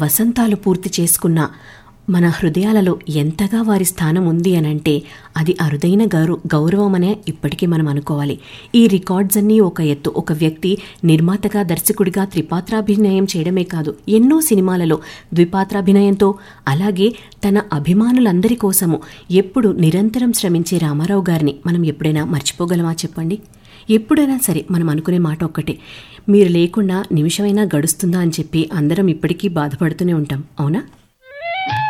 వసంతాలు పూర్తి చేసుకున్న మన హృదయాలలో ఎంతగా వారి స్థానం ఉంది అనంటే అది అరుదైన గౌరవ గౌరవం అనే ఇప్పటికీ మనం అనుకోవాలి ఈ రికార్డ్స్ అన్నీ ఒక ఎత్తు ఒక వ్యక్తి నిర్మాతగా దర్శకుడిగా త్రిపాత్రాభినయం చేయడమే కాదు ఎన్నో సినిమాలలో ద్విపాత్రాభినయంతో అలాగే తన అభిమానులందరి కోసము ఎప్పుడు నిరంతరం శ్రమించే రామారావు గారిని మనం ఎప్పుడైనా మర్చిపోగలమా చెప్పండి ఎప్పుడైనా సరే మనం అనుకునే మాట ఒక్కటే మీరు లేకుండా నిమిషమైనా గడుస్తుందా అని చెప్పి అందరం ఇప్పటికీ బాధపడుతూనే ఉంటాం అవునా